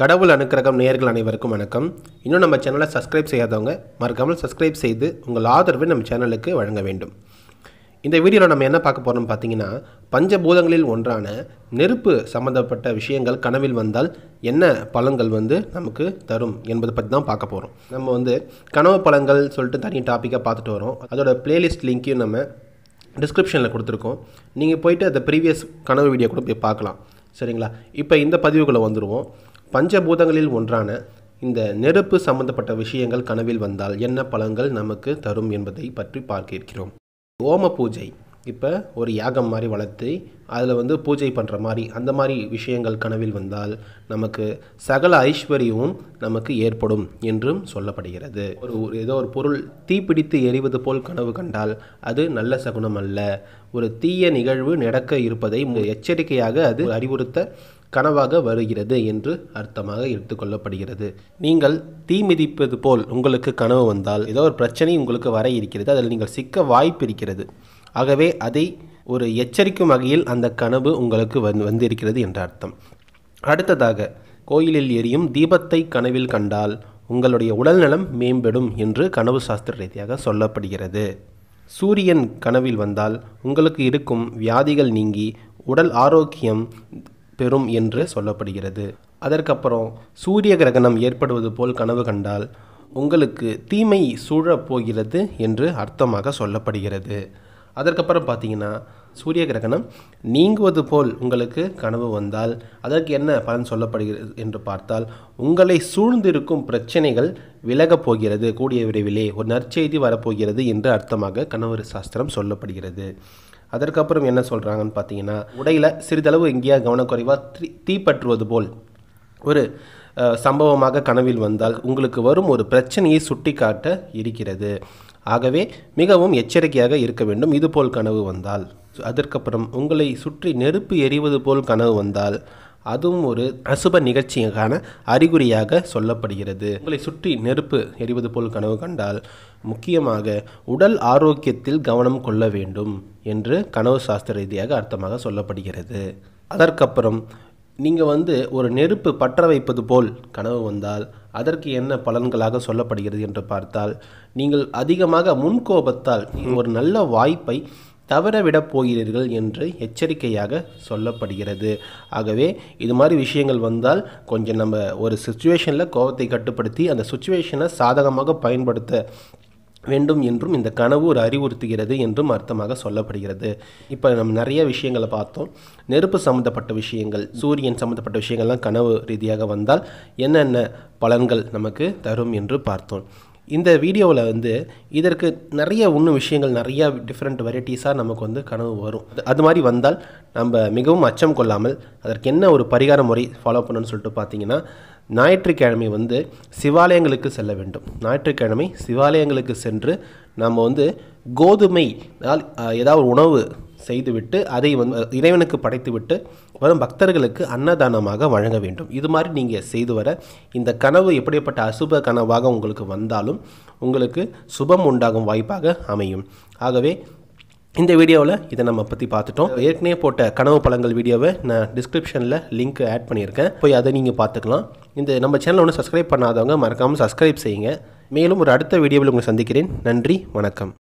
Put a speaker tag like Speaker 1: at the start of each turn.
Speaker 1: கடவுள் அனுக்கிரகம் நேயர்கள் அனைவருக்கும் வணக்கம் இன்னும் நம்ம சேனலை சப்ஸ்கிரைப் செய்யாதவங்க மறக்காமல் சப்ஸ்கிரைப் செய்து உங்கள் ஆதரவை நம்ம சேனலுக்கு வழங்க வேண்டும் இந்த வீடியோவில் நம்ம என்ன பார்க்க போகிறோம் பார்த்தீங்கன்னா பஞ்சபூதங்களில் ஒன்றான நெருப்பு சம்மந்தப்பட்ட விஷயங்கள் கனவில் வந்தால் என்ன பலன்கள் வந்து நமக்கு தரும் என்பதை பற்றி தான் பார்க்க போகிறோம் நம்ம வந்து கனவு பலன்கள் சொல்லிட்டு தனி டாப்பிக்காக பார்த்துட்டு வரோம் அதோட பிளேலிஸ்ட் லிங்க்கையும் நம்ம டிஸ்கிரிப்ஷனில் கொடுத்துருக்கோம் நீங்கள் போயிட்டு அந்த ப்ரீவியஸ் கனவு வீடியோ கூட போய் பார்க்கலாம் சரிங்களா இப்போ இந்த பதிவுக்குள்ளே வந்துடுவோம் பஞ்சபூதங்களில் ஒன்றான இந்த நெருப்பு சம்பந்தப்பட்ட விஷயங்கள் கனவில் வந்தால் என்ன பலன்கள் நமக்கு தரும் என்பதை பற்றி பார்க்க இருக்கிறோம் ஓம பூஜை இப்போ ஒரு யாகம் மாதிரி வளர்த்து அதில் வந்து பூஜை பண்ணுற மாதிரி அந்த மாதிரி விஷயங்கள் கனவில் வந்தால் நமக்கு சகல ஐஸ்வர்யமும் நமக்கு ஏற்படும் என்றும் சொல்லப்படுகிறது ஒரு ஒரு- ஏதோ ஒரு பொருள் தீப்பிடித்து எரிவது போல் கனவு கண்டால் அது நல்ல சகுனம் அல்ல ஒரு தீய நிகழ்வு நடக்க இருப்பதை எச்சரிக்கையாக அது அறிவுறுத்த கனவாக வருகிறது என்று அர்த்தமாக எடுத்துக்கொள்ளப்படுகிறது நீங்கள் தீ மிதிப்பது போல் உங்களுக்கு கனவு வந்தால் ஏதோ ஒரு பிரச்சனை உங்களுக்கு வர இருக்கிறது அதில் நீங்கள் சிக்க வாய்ப்பு இருக்கிறது ஆகவே அதை ஒரு எச்சரிக்கும் வகையில் அந்த கனவு உங்களுக்கு வந்து வந்திருக்கிறது என்ற அர்த்தம் அடுத்ததாக கோயிலில் எரியும் தீபத்தை கனவில் கண்டால் உங்களுடைய உடல்நலம் மேம்படும் என்று கனவு சாஸ்திர ரீதியாக சொல்லப்படுகிறது சூரியன் கனவில் வந்தால் உங்களுக்கு இருக்கும் வியாதிகள் நீங்கி உடல் ஆரோக்கியம் பெறும் என்று சொல்லப்படுகிறது அதற்கப்புறம் சூரிய கிரகணம் ஏற்படுவது போல் கனவு கண்டால் உங்களுக்கு தீமை சூழப் போகிறது என்று அர்த்தமாக சொல்லப்படுகிறது அதற்கப்புறம் பார்த்தீங்கன்னா சூரிய கிரகணம் நீங்குவது போல் உங்களுக்கு கனவு வந்தால் அதற்கு என்ன பலன் சொல்லப்படுகிறது என்று பார்த்தால் உங்களை சூழ்ந்திருக்கும் பிரச்சனைகள் விலகப் போகிறது கூடிய விரைவிலே ஒரு நற்செய்தி வரப்போகிறது என்று அர்த்தமாக கனவு சாஸ்திரம் சொல்லப்படுகிறது அதற்கப்புறம் என்ன சொல்கிறாங்கன்னு பார்த்தீங்கன்னா உடையில் சிறிதளவு எங்கேயா கவனக்குறைவாக தீ தீப்பற்றுவது போல் ஒரு அஹ், சம்பவமாக கனவில் வந்தால் உங்களுக்கு வரும் ஒரு பிரச்சனையை சுட்டிக்காட்ட இருக்கிறது ஆகவே மிகவும் எச்சரிக்கையாக இருக்க வேண்டும் இதுபோல் கனவு வந்தால் அதற்கப்புறம் உங்களை சுற்றி நெருப்பு எரிவது போல் கனவு வந்தால் அதுவும் ஒரு அசுப நிகழ்ச்சிக்கான அறிகுறியாக சொல்லப்படுகிறது உங்களை சுற்றி நெருப்பு எரிவது போல் கனவு கண்டால் முக்கியமாக உடல் ஆரோக்கியத்தில் கவனம் கொள்ள வேண்டும் என்று கனவு சாஸ்திர ரீதியாக அர்த்தமாக சொல்லப்படுகிறது அதற்கப்புறம் நீங்கள் வந்து ஒரு நெருப்பு பற்ற வைப்பது போல் கனவு வந்தால் அதற்கு என்ன பலன்களாக சொல்லப்படுகிறது என்று பார்த்தால் நீங்கள் அதிகமாக முன்கோபத்தால் ஒரு நல்ல வாய்ப்பை தவறவிடப் போகிறீர்கள் என்று எச்சரிக்கையாக சொல்லப்படுகிறது ஆகவே இது மாதிரி விஷயங்கள் வந்தால் கொஞ்சம் நம்ம ஒரு சுச்சுவேஷனில் கோபத்தை கட்டுப்படுத்தி அந்த சுச்சுவேஷனை சாதகமாக பயன்படுத்த வேண்டும் என்றும் இந்த கனவு ஒரு அறிவுறுத்துகிறது என்றும் அர்த்தமாக சொல்லப்படுகிறது இப்போ நம்ம நிறைய விஷயங்களை பார்த்தோம் நெருப்பு சம்மந்தப்பட்ட விஷயங்கள் சூரியன் சம்மந்தப்பட்ட விஷயங்கள்லாம் கனவு ரீதியாக வந்தால் என்னென்ன பலன்கள் நமக்கு தரும் என்று பார்த்தோம் இந்த வீடியோவில் வந்து இதற்கு நிறைய இன்னும் விஷயங்கள் நிறைய டிஃப்ரெண்ட் வெரைட்டிஸாக நமக்கு வந்து கனவு வரும் அது- அது மாதிரி வந்தால் நம்ம மிகவும் அச்சம் கொள்ளாமல் அதற்கு என்ன ஒரு பரிகார முறை ஃபாலோ பண்ணணும்னு சொல்லிட்டு பார்த்தீங்கன்னா ஞாயிற்றுக்கிழமை வந்து சிவாலயங்களுக்கு செல்ல வேண்டும் ஞாயிற்றுக்கிழமை சிவாலயங்களுக்கு சென்று நம்ம வந்து கோதுமை அதாவது, அஹ், ஏதாவது ஒரு உணவு செய்துவிட்டு அதை வந்து அஹ், இறைவனுக்கு படைத்துவிட்டு வரும் பக்தர்களுக்கு அன்னதானமாக வழங்க வேண்டும் இது மாதிரி நீங்கள் செய்து வர இந்த கனவு எப்படிப்பட்ட அசுப கனவாக உங்களுக்கு வந்தாலும் உங்களுக்கு சுபம் உண்டாகும் வாய்ப்பாக அமையும் ஆகவே இந்த வீடியோவில் இதை நம்ம பற்றி பார்த்துட்டோம் ஏற்கனவே போட்ட கனவு பழங்கள் வீடியோவை நான் டிஸ்கிரிப்ஷனில் லிங்க் ஆட் பண்ணியிருக்கேன் போய் அதை நீங்கள் பார்த்துக்கலாம் இந்த நம்ம சேனலை ஒன்றும் சப்ஸ்கிரைப் பண்ணாதவங்க மறக்காமல் சப்ஸ்கிரைப் செய்யுங்க மேலும் ஒரு அடுத்த வீடியோவில் உங்களை சந்திக்கிறேன் நன்றி வணக்கம்